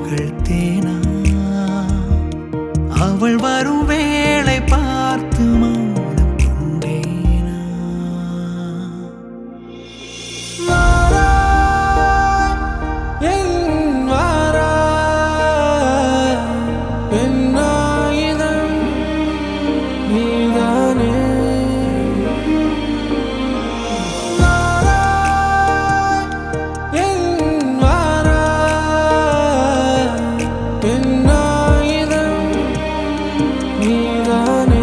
புகழ்த்தேனா அவள் வரும் வேளை பார்த்து மௌனம் கொண்டேனா என் வாரா பெண்ணாயுதம் நீதானே வாரா என் வாரா பெண்ணாயுதம் நீதானே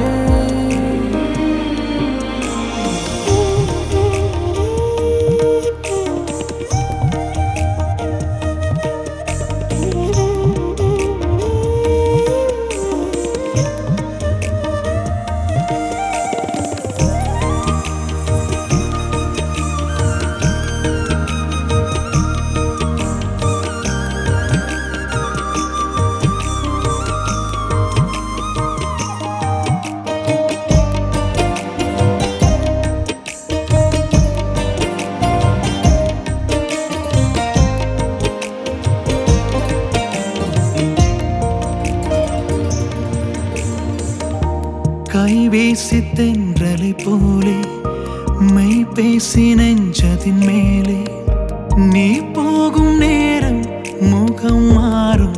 கைவீசி தென்றலை போலே மெய் பேசி நெஞ்சதின் மேலே நீ போகும் நேரம் முகம் மாறும்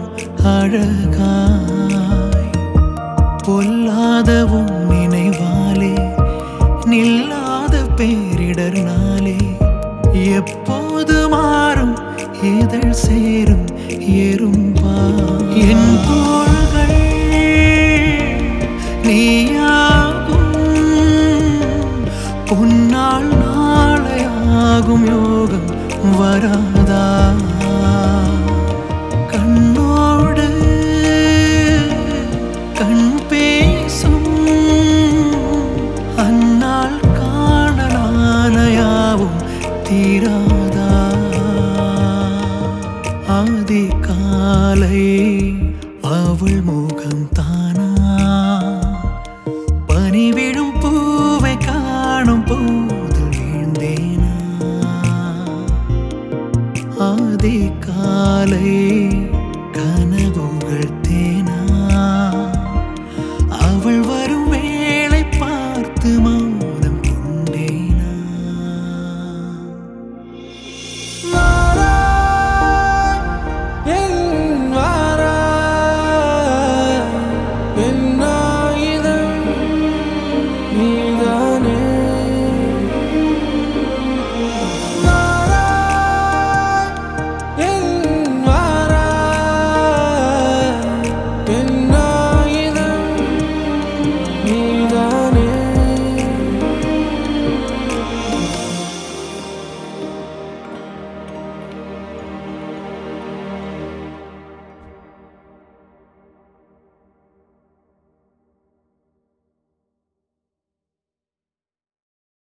அழகாய் பொல்லாத உன் நினைவாலே நில்லாத பேரிடர்னாலே எப்போது மாறும் இதழ் சேரும் எறும்பா என் தோள்கள் நீயாகும் பொன்னால் நாளையாகும் யோகம் வராதா கண்ணோடு கண் பேசும் அந்நாள் காணலானையாவும் தீராதா ஆதி காலை அவள் முகம் தான்